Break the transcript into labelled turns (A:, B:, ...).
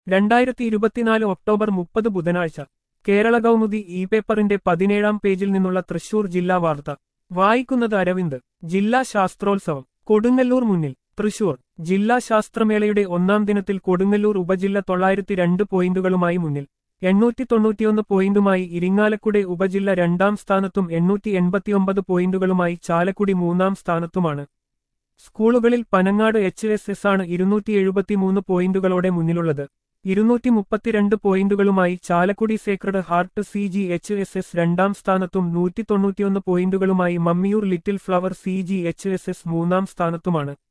A: രണ്ടായിരത്തി ഇരുപത്തിനാല് ഒക്ടോബർ മുപ്പത് ബുധനാഴ്ച കേരള കൗമുദി ഇ പേപ്പറിന്റെ പതിനേഴാം പേജിൽ നിന്നുള്ള തൃശൂർ ജില്ലാ വാർത്ത വായിക്കുന്നത് അരവിന്ദ് ജില്ലാ ശാസ്ത്രോത്സവം കൊടുങ്ങല്ലൂർ മുന്നിൽ തൃശൂർ ജില്ലാ ശാസ്ത്രമേളയുടെ ഒന്നാം ദിനത്തിൽ കൊടുങ്ങല്ലൂർ ഉപജില്ല തൊള്ളായിരത്തി രണ്ട് പോയിന്റുകളുമായി മുന്നിൽ എണ്ണൂറ്റി തൊണ്ണൂറ്റിയൊന്ന് പോയിന്റുമായി ഇരിങ്ങാലക്കുടി ഉപജില്ല രണ്ടാം സ്ഥാനത്തും എണ്ണൂറ്റി എൺപത്തിയൊമ്പത് പോയിന്റുകളുമായി ചാലക്കുടി മൂന്നാം സ്ഥാനത്തുമാണ് സ്കൂളുകളിൽ പനങ്ങാട് എച്ച് എസ് എസ് ആണ് ഇരുന്നൂറ്റി എഴുപത്തിമൂന്ന് പോയിന്റുകളോടെ മുന്നിലുള്ളത് ഇരുന്നൂറ്റി മുപ്പത്തിരണ്ട് പോയിന്റുകളുമായി Chalakudy sacred heart C G H S S രണ്ടാം സ്ഥാനത്തും നൂറ്റി തൊണ്ണൂറ്റിയൊന്ന് പോയിന്റുകളുമായി Mammiyur little flower C G H S S മൂന്നാം സ്ഥാനത്തുമാണ്